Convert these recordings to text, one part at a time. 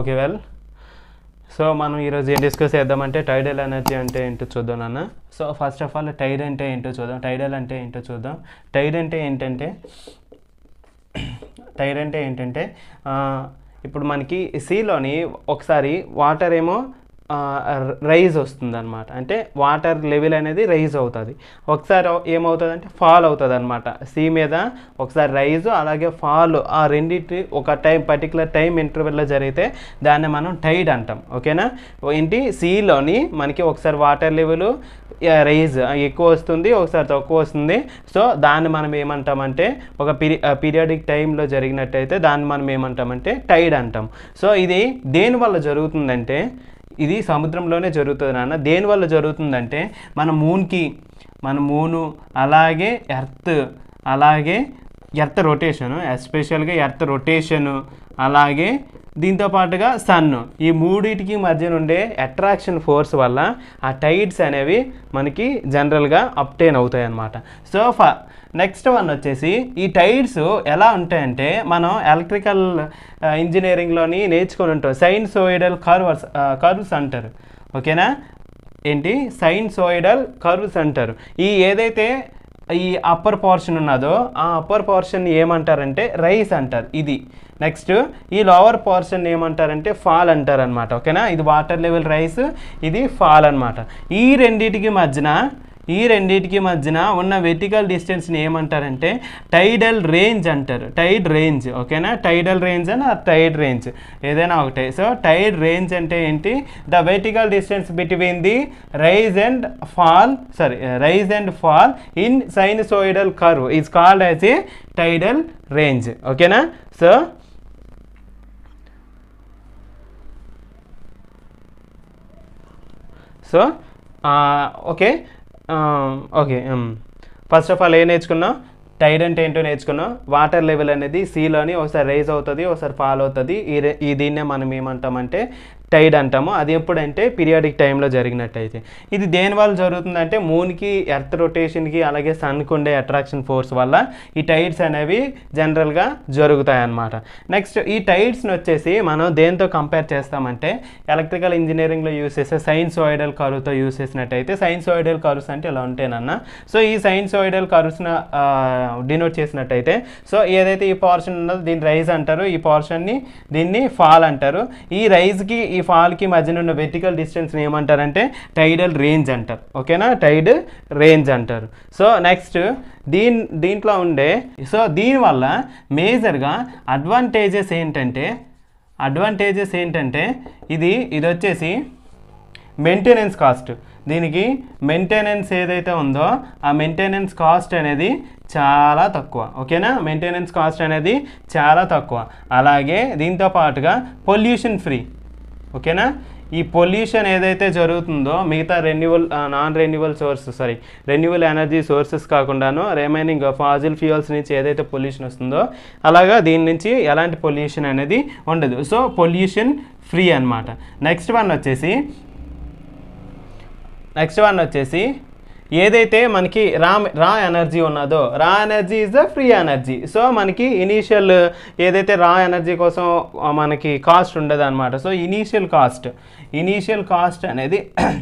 okay well so మనం ఈరోజు ఏం డిస్కస్ చేద్దామంటే టైడల్ ఎనర్జీ అంటే ఏంటో చూద్దాం నాన్న so first of all tide అంటే ఏంటో చూద్దాం టైడల్ అంటే ఏంటో చూద్దాం టైడ్ అంటే ఏంటంటే టైర్ అంటే ఏంటంటే ఆ, ఇప్పుడు మనకి సీలోని ఒకసారి వాటర్ ఏమో రైజ్ వస్తుంది అనమాట అంటే వాటర్ లెవెల్ అనేది రైజ్ అవుతుంది ఒకసారి ఏమవుతుంది అంటే ఫాల్ అవుతుంది అనమాట సీ మీద ఒకసారి రైజ్ అలాగే ఫాల్ ఆ రెండింటి ఒక టైం పర్టికులర్ టైం ఇంటర్వెల్లో జరిగితే దాన్ని మనం టైడ్ అంటాం ఓకేనా ఏంటి సీలోని మనకి ఒకసారి వాటర్ లెవెల్ రైజ్ ఎక్కువ వస్తుంది ఒకసారి తక్కువ వస్తుంది సో దాన్ని మనం ఏమంటామంటే ఒక పీరి పీరియాడిక్ టైంలో జరిగినట్టయితే దాన్ని మనం ఏమంటామంటే టైడ్ అంటాం సో ఇది దేనివల్ల జరుగుతుందంటే ఇది సముద్రంలోనే జరుగుతుంది నాన్న దేనివల్ల జరుగుతుందంటే మన మూన్కి మన మూను అలాగే ఎర్త్ అలాగే ఎర్త్ రొటేషను ఎస్పెషల్గా ఎర్త్ రొటేషను అలాగే దీంతో పాటుగా సన్ ఈ మూడింటికి మధ్య నుండే అట్రాక్షన్ ఫోర్స్ వల్ల ఆ టైడ్స్ అనేవి మనకి జనరల్గా అప్టైన్ అవుతాయి అన్నమాట సో ఫ నెక్స్ట్ వన్ వచ్చేసి ఈ టైడ్స్ ఎలా ఉంటాయంటే మనం ఎలక్ట్రికల్ ఇంజనీరింగ్లోని నేర్చుకొని ఉంటాం సైన్సోయిడల్ కర్వర్స్ కర్వ్స్ అంటారు ఓకేనా ఏంటి సైన్సోయిడల్ కర్వ్స్ అంటారు ఈ ఏదైతే ఈ అప్పర్ పోర్షన్ ఉన్నదో ఆ అప్పర్ పోర్షన్ ఏమంటారంటే రైస్ అంటారు ఇది నెక్స్ట్ ఈ లోవర్ పోర్షన్ ఏమంటారంటే ఫాల్ అంటారు అనమాట ఓకేనా ఇది వాటర్ లెవెల్ రైస్ ఇది ఫాల్ అన్నమాట ఈ రెండిటికి మధ్యన ఈ రెండిటికి మధ్యన ఉన్న వెర్టికల్ డిస్టెన్స్ని ఏమంటారంటే టైడల్ రేంజ్ అంటారు టైడ్ రేంజ్ ఓకేనా టైడల్ రేంజ్ అని ఆ టైడ్ రేంజ్ ఏదైనా ఒకటే సో టైడ్ రేంజ్ అంటే ఏంటి the vertical distance between the rise and fall sorry rise and fall in sinusoidal curve is called as a tidal range ఓకేనా so so okay okay first of all ఏం నేర్చుకున్నాం Tide అంటే ఏంటో నేర్చుకున్నాం water level అనేది సీలోని ఒకసారి rise అవుతుంది ఒకసారి ఫాల్ అవుతుంది ఈ రె- ఈ దీన్నే మనం ఏమంటామంటే టైడ్ అంటాము అది ఎప్పుడంటే పీరియాడిక్ టైంలో జరిగినట్టయితే ఇది దేనివల్ల జరుగుతుందంటే మూన్కి ఎర్త్ రొటేషన్కి అలాగే సన్కి ఉండే అట్రాక్షన్ ఫోర్స్ వల్ల ఈ టైడ్స్ అనేవి జనరల్గా జరుగుతాయి అన్నమాట నెక్స్ట్ ఈ టైడ్స్ని వచ్చేసి మనం దేంతో కంపేర్ చేస్తామంటే ఎలక్ట్రికల్ ఇంజనీరింగ్లో యూస్ చేసే సైన్సోయిడల్ కరువుతో యూస్ చేసినట్టయితే సైన్సోయిడల్ కరువ్స్ అంటే ఇలా ఉంటాయనన్న సో ఈ సైన్సోయిడల్ కరువ్స్ని డినోట్ చేసినట్టయితే సో ఏదైతే ఈ పోర్షన్ ఉన్నదో దీన్ని రైజ్ అంటారు ఈ పోర్షన్ని దీన్ని ఫాల్ అంటారు ఈ రైజ్కి ఈ ఫాల్కి మధ్యన ఉన్న వెర్టికల్ డిస్టెన్స్ని ఏమంటారంటే టైడల్ రేంజ్ అంటారు ఓకేనా టైడ్ రేంజ్ అంటారు సో నెక్స్ట్ దీని దీంట్లో ఉండే సో దీనివల్ల మేజర్గా అడ్వాంటేజెస్ ఏంటంటే అడ్వాంటేజెస్ ఏంటంటే ఇది ఇది వచ్చేసి మెయింటెనెన్స్ కాస్ట్ దీనికి మెయింటెనెన్స్ ఏదైతే ఉందో ఆ మెయింటెనెన్స్ కాస్ట్ అనేది చాలా తక్కువ ఓకేనా మెయింటెనెన్స్ కాస్ట్ అనేది చాలా తక్కువ అలాగే దీంతో పాటుగా పొల్యూషన్ ఫ్రీ ఓకేనా ఈ పొల్యూషన్ ఏదైతే జరుగుతుందో మిగతా renewal non renewal source sorry renewal energy sources కాకుండాను రిమైనింగ్ ఫాజిల్ ఫ్యూయల్స్ నుంచి ఏదైతే పొల్యూషన్ వస్తుందో అలాగా దీని నుంచి ఎలాంటి పొల్యూషన్ అనేది ఉండదు సో పొల్యూషన్ ఫ్రీ అన్నమాట నెక్స్ట్ వన్ వచ్చేసి నెక్స్ట్ వన్ వచ్చేసి ఏదైతే మనకి రా రా ఎనర్జీ ఉన్నదో raw energy is the free energy so మనకి ఇనీషియల్ ఏదైతే రా ఎనర్జీ కోసం ఆ, మనకి కాస్ట్ ఉండదు అనమాట so initial cost initial cost అనేది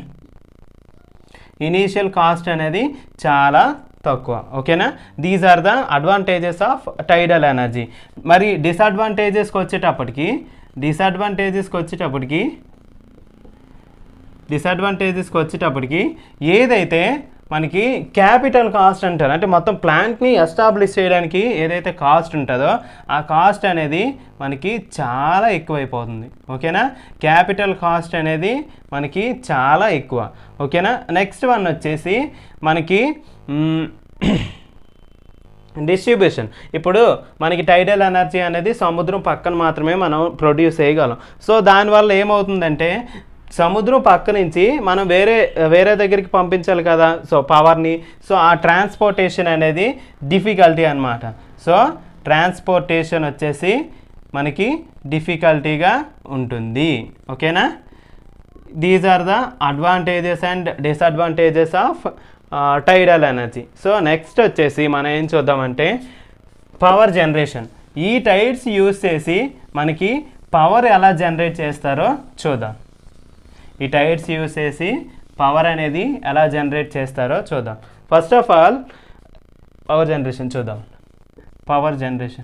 ఇనీషియల్ కాస్ట్ అనేది చాలా తక్కువ ఓకేనా these are the advantages of tidal energy మరి డిసడ్వాంటేజెస్కి వచ్చేటప్పటికి డిసడ్వాంటేజెస్కి వచ్చేటప్పటికి డిసడ్వాంటేజెస్కి వచ్చేటప్పటికి ఏదైతే మనకి క్యాపిటల్ కాస్ట్ అంటారు అంటే మొత్తం ప్లాంట్ని ఎస్టాబ్లిష్ చేయడానికి ఏదైతే కాస్ట్ ఉంటుందో ఆ కాస్ట్ అనేది మనకి చాలా ఎక్కువైపోతుంది ఓకేనా క్యాపిటల్ కాస్ట్ అనేది మనకి చాలా ఎక్కువ ఓకేనా నెక్స్ట్ వన్ వచ్చేసి మనకి మ్, డిస్ట్రిబ్యూషన్ ఇప్పుడు మనకి టైడల్ ఎనర్జీ అనేది సముద్రం పక్కన మాత్రమే మనం ప్రొడ్యూస్ చేయగలం సో దానివల్ల ఏమవుతుందంటే సముద్రం పక్క నుంచి మనం వేరే వేరే దగ్గరికి పంపించాలి కదా సో పవర్ని సో ఆ ట్రాన్స్పోర్టేషన్ అనేది డిఫికల్టీ అన్నమాట సో ట్రాన్స్పోర్టేషన్ వచ్చేసి మనకి డిఫికల్టీగా ఉంటుంది ఓకేనా these are the advantages and disadvantages of tidal energy so next వచ్చేసి మనం ఏం చూద్దామంటే పవర్ జనరేషన్ ఈ టైడ్స్ యూస్ చేసి మనకి పవర్ ఎలా జనరేట్ చేస్తారో చూద్దాం ఈ టైర్స్ యూస్ చేసి పవర్ అనేది ఎలా జనరేట్ చేస్తారో చూద్దాం first of all power generation చూద్దాం పవర్ జనరేషన్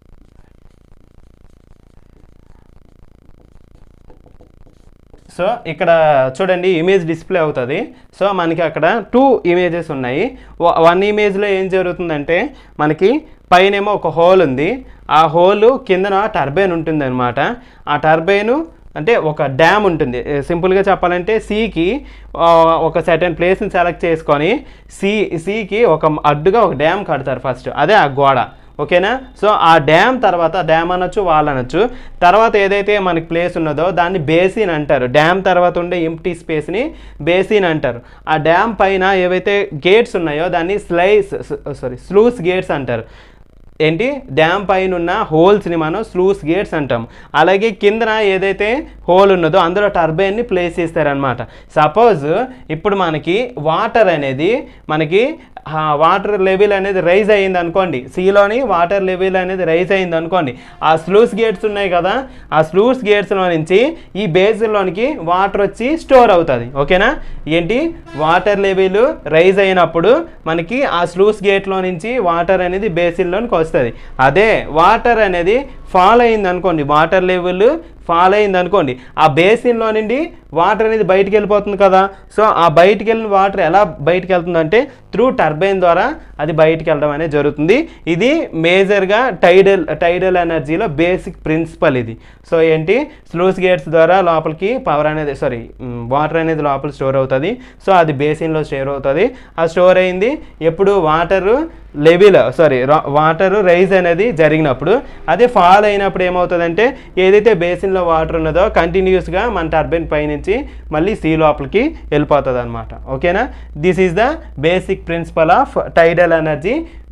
సో ఇక్కడ చూడండి ఇమేజ్ డిస్ప్లే అవుతుంది సో మనకి అక్కడ టూ ఇమేజెస్ ఉన్నాయి వన్ ఇమేజ్లో ఏం జరుగుతుందంటే మనకి పైనేమో ఒక హోల్ ఉంది ఆ హోల్ కిందన టర్బైన్ ఉంటుంది అనమాట ఆ టర్బైను అంటే ఒక డ్యామ్ ఉంటుంది ఏ, సింపుల్గా చెప్పాలంటే సీకి ఒక సర్టెన్ ప్లేస్ని సెలెక్ట్ చేసుకొని సీ సీకి ఒక అడ్డుగా ఒక డ్యామ్ కడతారు ఫస్ట్ అదే ఆ గోడ ఓకేనా సో ఆ డ్యామ్ తర్వాత డ్యామ్ అనొచ్చు వాల్ అనొచ్చు తర్వాత ఏదైతే మనకి ప్లేస్ ఉన్నదో దాన్ని బేసిన్ అంటారు డ్యామ్ తర్వాత ఉండే ఎంటీ స్పేస్ని బేసిన్ అంటారు ఆ డ్యామ్ పైన ఏవైతే గేట్స్ ఉన్నాయో దాన్ని స్లైస్ సారీ స్లూస్ గేట్స్ అంటారు ఏంటి డ్యామ్ పైన ఉన్న హోల్స్ని మనం స్లూస్ గేట్స్ అంటాం అలాగే కిందన ఏదైతే హోల్ ఉన్నదో అందులో టర్బైన్ని ప్లేస్ చేస్తారనమాట సపోజ్ ఇప్పుడు మనకి వాటర్ అనేది మనకి వాటర్ లెవెల్ అనేది రైజ్ అయ్యింది అనుకోండి సీలోని వాటర్ లెవెల్ అనేది రైజ్ అయ్యింది అనుకోండి ఆ స్లూస్ గేట్స్ ఉన్నాయి కదా ఆ స్లూస్ గేట్స్లో నుంచి ఈ బేసిన్లోనికి వాటర్ వచ్చి స్టోర్ అవుతుంది ఓకేనా ఏంటి వాటర్ లెవెల్ రైజ్ అయినప్పుడు మనకి ఆ స్లూస్ గేట్లో నుంచి వాటర్ అనేది బేసిన్లోనికి వస్తుంది అదే వాటర్ అనేది ఫాల్ అయింది అనుకోండి వాటర్ లెవెల్ ఫాల్ అయింది అనుకోండి ఆ బేసిన్లో నుండి వాటర్ అనేది బయటికి వెళ్ళిపోతుంది కదా సో ఆ బయటికి వెళ్ళిన వాటర్ ఎలా బయటికి వెళ్తుందంటే త్రూ టర్బైన్ ద్వారా అది బయటికి వెళ్ళడం అనేది జరుగుతుంది ఇది మేజర్గా టైడల్ టైడల్ ఎనర్జీలో బేసిక్ ప్రిన్సిపల్ ఇది సో ఏంటి స్లూస్ గేట్స్ ద్వారా లోపలికి పవర్ అనేది సారీ వాటర్ అనేది లోపల స్టోర్ అవుతుంది సో అది బేసిన్లో స్టోర్ అవుతుంది ఆ స్టోర్ అయింది ఎప్పుడు water level sorry water rise అనేది జరిగినప్పుడు అదే ఫాల్ అయినప్పుడు ఏమవుతుందంటే ఏదైతే బేసిన్లో వాటర్ ఉన్నదో కంటిన్యూస్గా మన టర్బైన్ పైనుంచి మళ్ళీ సీ లోపలికి వెళ్ళిపోతుంది అనమాట ఓకేనా this is the basic principle of tidal energy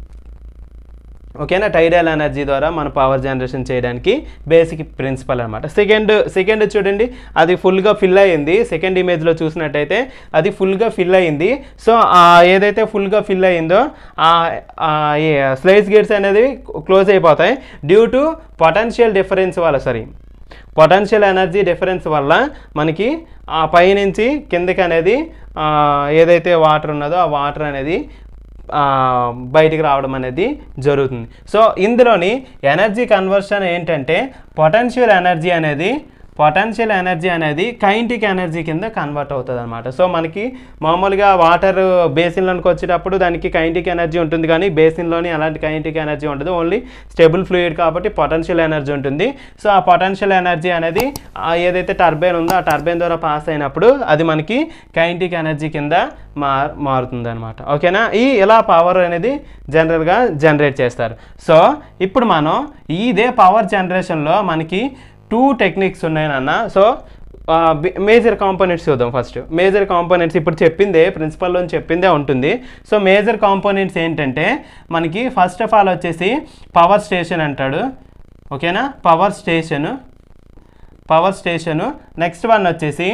ఓకేనా టైడల్ ఎనర్జీ ద్వారా మన పవర్ జనరేషన్ చేయడానికి బేసిక్ ప్రిన్సిపల్ అనమాట సెకండ్ సెకండ్ చూడండి అది ఫుల్గా ఫిల్ అయ్యింది సెకండ్ ఇమేజ్లో చూసినట్టయితే అది ఫుల్గా ఫిల్ అయ్యింది సో ఆ ఏదైతే ఫుల్గా ఫిల్ అయ్యిందో ఆ స్లైస్ గేట్స్ అనేది క్లోజ్ అయిపోతాయి డ్యూ టు పొటెన్షియల్ డిఫరెన్స్ వల్ల సారీ పొటెన్షియల్ ఎనర్జీ డిఫరెన్స్ వల్ల మనకి ఆ పైనుంచి కిందకి అనేది ఆ, ఏదైతే వాటర్ ఉన్నదో ఆ వాటర్ అనేది ఆ, బయటికి రావడం అనేది జరుగుతుంది సో ఇందులోని ఎనర్జీ కన్వర్షన్ ఏంటంటే పొటెన్షియల్ ఎనర్జీ అనేది పొటెన్షియల్ ఎనర్జీ అనేది కైంటిక్ ఎనర్జీ కింద కన్వర్ట్ అవుతుంది అనమాట సో మనకి మామూలుగా వాటర్ బేసిన్లోకి వచ్చేటప్పుడు దానికి కైంటిక్ ఎనర్జీ ఉంటుంది కానీ బేసిన్లోని అలాంటి కైంటిక్ ఎనర్జీ ఉండదు ఓన్లీ స్టేబుల్ ఫ్లూయిడ్ కాబట్టి పొటెన్షియల్ ఎనర్జీ ఉంటుంది సో ఆ పొటెన్షియల్ ఎనర్జీ అనేది ఆ ఏదైతే టర్బైన్ ఉందో ఆ టర్బైన్ ద్వారా పాస్ అయినప్పుడు అది మనకి కైంటిక్ ఎనర్జీ కింద మా మారుతుంది అనమాట ఓకేనా ఈ ఇలా పవర్ అనేది జనరల్గా జనరేట్ చేస్తారు సో ఇప్పుడు మనం ఇదే పవర్ జనరేషన్లో మనకి టూ టెక్నిక్స్ ఉన్నాయి నాన్న సో మేజర్ కాంపోనెంట్స్ చూద్దాం ఫస్ట్ మేజర్ కాంపోనెంట్స్ ఇప్పుడు చెప్పిందే ప్రిన్సిపల్లో చెప్పిందే ఉంటుంది సో మేజర్ కాంపోనెంట్స్ ఏంటంటే మనకి ఫస్ట్ ఆఫ్ ఆల్ వచ్చేసి పవర్ స్టేషన్ అంటాడు ఓకేనా power station power station next one వచ్చేసి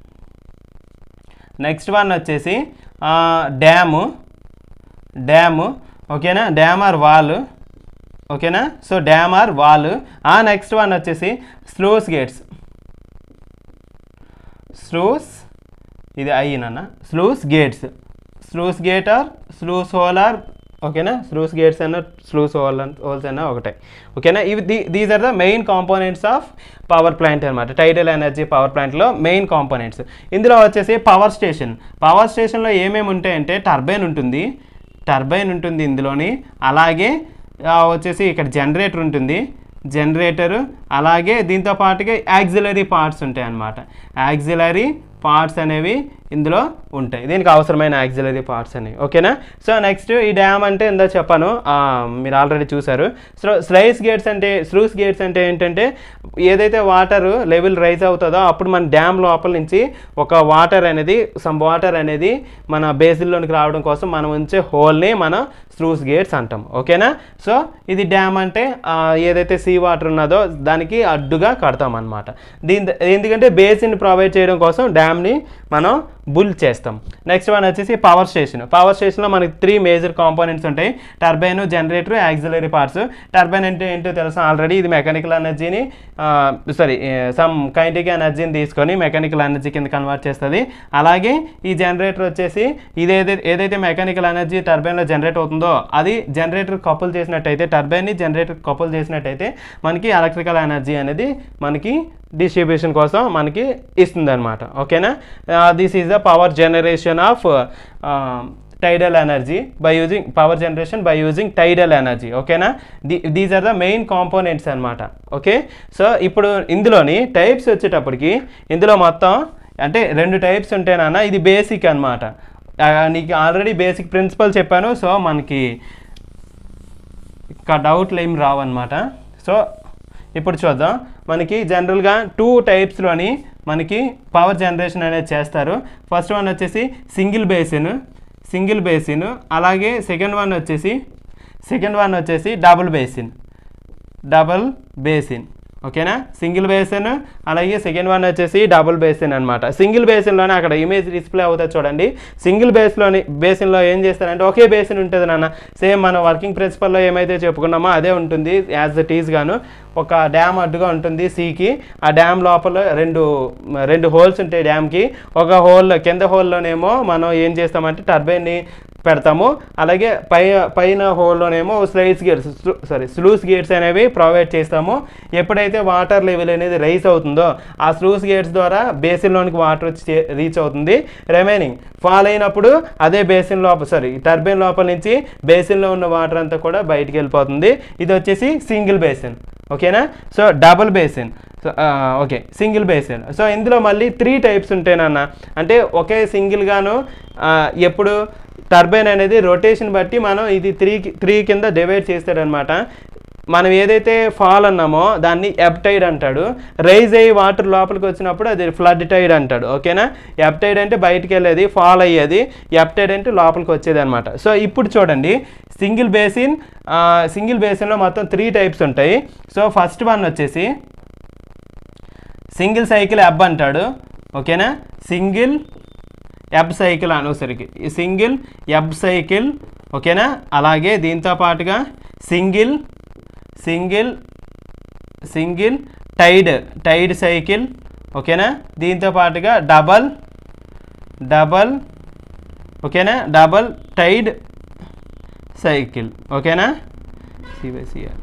నెక్స్ట్ వన్ వచ్చేసి డ్యాము డ్యాము ఓకేనా డ్యామ్ ఆర్ వాల్ ఓకేనా సో డ్యామ్ ఆర్ వాల్ ఆ నెక్స్ట్ వన్ వచ్చేసి స్లూస్ గేట్స్ స్లూస్ ఇది అయ్యినన్న sluice gates sluice gate or sluice hole or ఓకేనా స్లూస్ గేట్స్ అన్న స్లూస్ హోల్ హోల్స్ అన్న ఒకటే ఓకేనా ఇవి these are the main components of power plant అనమాట టైడల్ ఎనర్జీ పవర్ ప్లాంట్లో మెయిన్ కాంపోనెంట్స్ ఇందులో వచ్చేసి పవర్ స్టేషన్ పవర్ స్టేషన్లో ఏమేమి ఉంటాయంటే టర్బైన్ ఉంటుంది టర్బైన్ ఉంటుంది ఇందులోని అలాగే ఆ, వచ్చేసి ఇక్కడ జనరేటర్ ఉంటుంది జనరేటరు అలాగే దీంతో పాటుగా యాక్సిలరీ పార్ట్స్ ఉంటాయి అన్నమాట యాక్సిలరీ పార్ట్స్ అనేవి ఇందులో ఉంటాయి దీనికి అవసరమైన యాక్సిలరీ పార్ట్స్ అనేవి ఓకేనా సో నెక్స్ట్ ఈ డ్యామ్ అంటే ఇందా చెప్పాను ఆ, మీరు ఆల్రెడీ చూసారు సో స్లైస్ గేట్స్ అంటే స్లూస్ గేట్స్ అంటే ఏంటంటే ఏదైతే వాటర్ లెవెల్ రైజ్ అవుతుందో అప్పుడు మన డ్యామ్ లోపల నుంచి ఒక వాటర్ అనేది సమ్ వాటర్ అనేది మన బేసిన్లోనికి రావడం కోసం మనం ఉంచే హోల్ని మనం స్లూస్ గేట్స్ అంటాం ఓకేనా సో ఇది డ్యామ్ అంటే ఆ, ఏదైతే సీ వాటర్ ఉన్నదో దానికి అడ్డుగా కడతాం అనమాట దీని ఎందుకంటే బేసిన్ ప్రొవైడ్ చేయడం కోసం డ్యామ్ని మనం బుల్ చేస్తాం నెక్స్ట్ వన్ వచ్చేసి పవర్ స్టేషన్ పవర్ స్టేషన్లో మనకి త్రీ మేజర్ కాంపోనెంట్స్ ఉంటాయి turbine generator auxiliary parts turbine అంటే ఏంటో తెలుసు ఆల్రెడీ ఇది మెకానికల్ ఎనర్జీని సారీ సమ్ కైంటిక్ ఎనర్జీని తీసుకొని మెకానికల్ ఎనర్జీ కింద కన్వర్ట్ చేస్తుంది అలాగే ఈ జనరేటర్ వచ్చేసి ఇది ఏదైతే ఏదైతే మెకానికల్ ఎనర్జీ టర్బైన్లో జనరేట్ అవుతుందో అది జనరేటర్ కపుల్ చేసినట్టయితే టర్బైన్ని జనరేటర్ కపుల్ చేసినట్టయితే మనకి ఎలక్ట్రికల్ ఎనర్జీ అనేది మనకి డిస్ట్రిబ్యూషన్ కోసం మనకి ఇస్తుంది అనమాట ఓకేనా this is the power generation of tidal energy by using power generation by using tidal energy ఓకేనా the these are the main components అనమాట ఓకే సో ఇప్పుడు ఇందులోని టైప్స్ వచ్చేటప్పటికి ఇందులో మొత్తం అంటే రెండు టైప్స్ ఉంటేనన్నా ఇది బేసిక్ అనమాట నీకు ఆల్రెడీ బేసిక్ ప్రిన్సిపల్ చెప్పాను సో మనకి ఇంకా డౌట్లు ఏం రావన్నమాట సో ఇప్పుడు చూద్దాం మనకి జనరల్గా టూ టైప్స్లోని మనకి పవర్ జనరేషన్ అనేది చేస్తారు ఫస్ట్ వన్ వచ్చేసి సింగిల్ బేసిన్ సింగిల్ బేసిన్ అలాగే సెకండ్ వన్ వచ్చేసి సెకండ్ వన్ వచ్చేసి డబుల్ బేసిన్ డబుల్ బేసిన్ ఓకేనా సింగిల్ బేసిన్ అలాగే సెకండ్ వన్ వచ్చేసి డబుల్ బేసిన్ అనమాట సింగిల్ బేసిన్లోనే అక్కడ ఇమేజ్ డిస్ప్లే అవుతుంది చూడండి సింగిల్ బేస్లోని బేసిన్లో ఏం చేస్తారంటే ఒకే బేసిన్ ఉంటుంది నాన్న సేమ్ మన వర్కింగ్ ప్రిన్సిపల్లో ఏమైతే చెప్పుకున్నామో అదే ఉంటుంది యాజ్ ఇట్ ఈజ్ గాను ఒక డ్యామ్ అడ్డుగా ఉంటుంది సీకి ఆ డ్యామ్ లోపల రెండు రెండు హోల్స్ ఉంటాయి డ్యామ్కి ఒక హోల్ కింద హోల్లోనేమో మనం ఏం చేస్తామంటే టర్బైన్ని పెడతాము అలాగే పై పైన హోల్లోనేమో slides gates sorry sluice gates అనేవి ప్రొవైడ్ చేస్తాము ఎప్పుడైతే వాటర్ లెవెల్ అనేది రైస్ అవుతుందో ఆ స్లూస్ గేట్స్ ద్వారా బేసిన్లోనికి వాటర్ వచ్చి రీచ్ అవుతుంది రిమైనింగ్ ఫాల్ అయినప్పుడు అదే బేసిన్ లోపల సారీ టర్బైన్ లోపల నుంచి బేసిన్లో ఉన్న వాటర్ అంతా కూడా బయటికి వెళ్ళిపోతుంది ఇది వచ్చేసి సింగిల్ బేసిన్ ఓకేనా so double basin so okay single basin so ఇందులో మళ్ళీ త్రీ టైప్స్ ఉంటాయనన్న అంటే ఒకే సింగిల్గాను ఎప్పుడు టర్బైన్ అనేది రొటేషన్ బట్టి మనం ఇది త్రీ త్రీ కింద డివైడ్ చేస్తాడనమాట మనం ఏదైతే ఫాల్ అన్నామో దాన్ని ఎప్టైడ్ అంటాడు రైజ్ అయ్యి వాటర్ లోపలికి వచ్చినప్పుడు అది ఫ్లడ్ టైడ్ అంటాడు ఓకేనా ఎప్టైడ్ అంటే బయటికి వెళ్ళేది ఫాల్ అయ్యేది ఎప్టైడ్ అంటే లోపలికి వచ్చేది అనమాట సో ఇప్పుడు చూడండి సింగిల్ బేసిన్ సింగిల్ బేసిన్లో మొత్తం త్రీ టైప్స్ ఉంటాయి సో ఫస్ట్ వన్ వచ్చేసి సింగిల్ సైకిల్ ఎబ్ అంటాడు ఓకేనా సింగిల్ ఎబ్ సైకిల్ అనుసరికి ఈ సింగిల్ ఎబ్ సైకిల్ ఓకేనా అలాగే దీంతో పాటుగా single single single tide tide cycle ఓకేనా దీంతో పాటుగా డబల్ డబల్ ఓకేనా డబల్ టైడ్ సైకిల్ ఓకేనా సిబిసిఆర్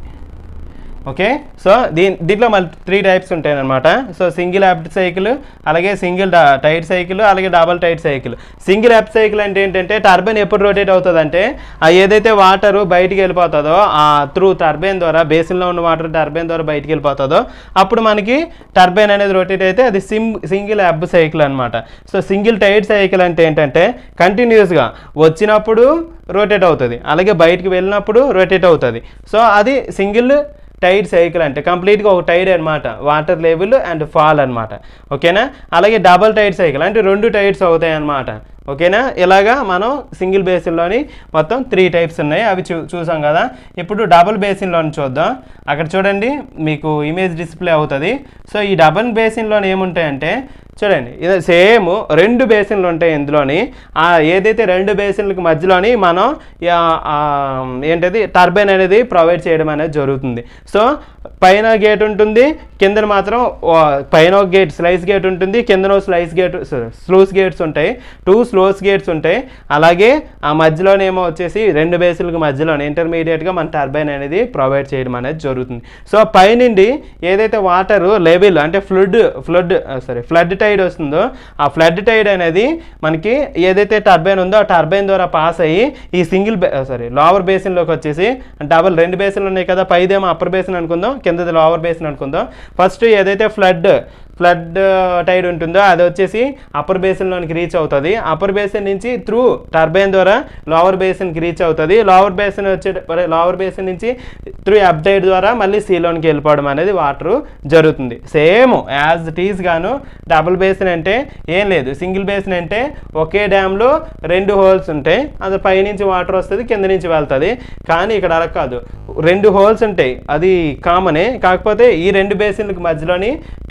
ఓకే సో దీని దీంట్లో మళ్ళీ త్రీ టైప్స్ ఉంటాయి అనమాట సో సింగిల్ అప్ సైకిల్ అలాగే సింగిల్ టైట్ సైకిల్ అలాగే double tide cycle single ebb cycle అంటే ఏంటంటే టర్బైన్ ఎప్పుడు రొటేట్ అవుతుందంటే ఆ ఏదైతే వాటర్ బయటికి వెళ్ళిపోతుందో ఆ త్రూ టర్బైన్ ద్వారా బేసిన్లో ఉన్న వాటర్ టర్బైన్ ద్వారా బయటికి వెళ్ళిపోతుందో అప్పుడు మనకి టర్బైన్ అనేది రొటేట్ అయితే అది సిమ్ సింగిల్ అబ్ సైకిల్ అనమాట సో సింగిల్ టైట్ సైకిల్ అంటే ఏంటంటే కంటిన్యూస్గా వచ్చినప్పుడు రొటేట్ అవుతుంది అలాగే బయటికి వెళ్ళినప్పుడు రొటేట్ అవుతుంది సో అది సింగిల్ టైడ్ సైకిల్ అంటే కంప్లీట్గా ఒక టైడ్ అనమాట వాటర్ లెవెల్ అండ్ ఫాల్ అనమాట ఓకేనా అలాగే డబల్ టైడ్ సైకిల్ అంటే రెండు టైడ్స్ అవుతాయి అనమాట ఓకేనా ఇలాగా మనం సింగిల్ బేసిన్లోని మొత్తం త్రీ టైప్స్ ఉన్నాయి అవి చూ చూసాం కదా ఇప్పుడు డబుల్ బేసిన్లోని చూద్దాం అక్కడ చూడండి మీకు ఇమేజ్ డిస్ప్లే అవుతుంది సో ఈ డబుల్ బేసిన్లోని ఏముంటాయంటే చూడండి ఇది సేమ్ రెండు బేసిన్లు ఉంటాయి ఇందులోని ఆ ఏదైతే రెండు బేసిన్లకు మధ్యలోని మనం యా- ఆ, ఏంటది టర్బైన్ అనేది ప్రొవైడ్ చేయడం అనేది జరుగుతుంది సో పైన గేట్ ఉంటుంది కిందన మాత్రం ఓ, పైన ఒక గేట్ స్లైస్ గేట్ ఉంటుంది కిందన స్లైస్ గేట్ స్లూస్ గేట్స్ ఉంటాయి టూ స్లోస్ గేట్స్ ఉంటాయి అలాగే ఆ మధ్యలోనేమో వచ్చేసి రెండు బేసిన్లకు మధ్యలోనే ఇంటర్మీడియట్గా మన టర్బైన్ అనేది ప్రొవైడ్ చేయడం అనేది జరుగుతుంది సో పైనుండి ఏదైతే వాటర్ లెవెల్ అంటే flood flood sorry flood tide వస్తుందో ఆ ఫ్లడ్ టైడ్ అనేది మనకి ఏదైతే టర్బైన్ ఉందో ఆ టర్బైన్ ద్వారా పాస్ అయ్యి ఈ సింగిల్ సారీ లోవర్ బేసిన్లోకి వచ్చేసి డబల్ రెండు బేసిన్లు ఉన్నాయి కదా పైదేమో అప్పర్ బేసిన్ అనుకుందాం కిందది లోవర్ బేసిన్ అనుకుందాం ఫస్ట్ ఏదైతే ఫ్లడ్ ఫ్లడ్ టైడ్ ఉంటుందో అది వచ్చేసి అప్పర్ బేసిన్లోనికి రీచ్ అవుతుంది అప్పర్ బేసిన్ నుంచి త్రూ టర్బైన్ ద్వారా లోవర్ బేసిన్కి రీచ్ అవుతుంది లోవర్ బేసిన్ వచ్చే లోవర్ బేసిన్ నుంచి త్రూ అప్టైడ్ ద్వారా మళ్ళీ సీలోనికి వెళ్ళిపోవడం అనేది వాటర్ జరుగుతుంది సేమ్ యాజ్ ఇట్ ఈస్ గాను డబుల్ బేసిన్ అంటే ఏం లేదు సింగిల్ బేసిన్ అంటే ఒకే డ్యామ్లో రెండు హోల్స్ ఉంటాయి అది పైనుంచి వాటర్ వస్తుంది కింద నుంచి వెళ్తుంది కానీ ఇక్కడ అలా కాదు రెండు హోల్స్ ఉంటాయి అది కామనే కాకపోతే ఈ రెండు బేసిన్లకు మధ్యలోని టర్బైన్ అనేది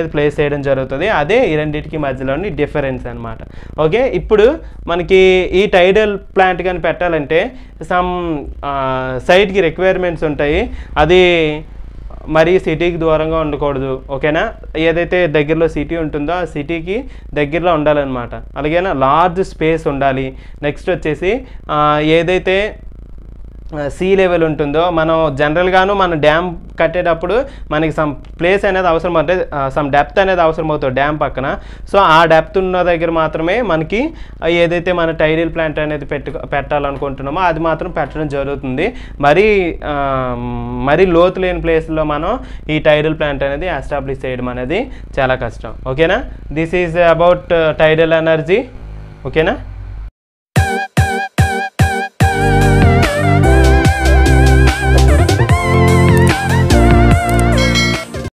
అనేది ప్లేస్ చేయడం జరుగుతుంది అదే ఈ రెండింటికి మధ్యలోని డిఫరెన్స్ అనమాట ఓకే ఇప్పుడు మనకి ఈ టైడల్ ప్లాంట్ కానీ పెట్టాలంటే సమ్ సైట్కి రిక్వైర్మెంట్స్ ఉంటాయి అది మరి సిటీకి దూరంగా ఉండకూడదు ఓకేనా ఏదైతే దగ్గరలో సిటీ ఉంటుందో ఆ సిటీకి దగ్గరలో ఉండాలన్నమాట అలాగేనా లార్జ్ స్పేస్ ఉండాలి నెక్స్ట్ వచ్చేసి ఆ, ఏదైతే సీ లెవెల్ ఉంటుందో మనం జనరల్గాను మనం డ్యామ్ కట్టేటప్పుడు మనకి సమ్ ప్లేస్ అనేది అవసరం అంటే సమ్ డెప్త్ అనేది అవసరం అవుతుంది డ్యామ్ పక్కన సో ఆ డెప్త్ ఉన్న దగ్గర మాత్రమే మనకి ఆ, ఏదైతే మన టైడిల్ ప్లాంట్ అనేది పెట్టు పెట్టాలనుకుంటున్నామో అది మాత్రం పెట్టడం జరుగుతుంది మరీ ఆ, మరీ లోతు లేని ప్లేస్లో మనం ఈ టైడల్ ప్లాంట్ అనేది ఎస్టాబ్లిష్ చేయడం అనేది చాలా కష్టం ఓకేనా this is about tidal energy ఓకేనా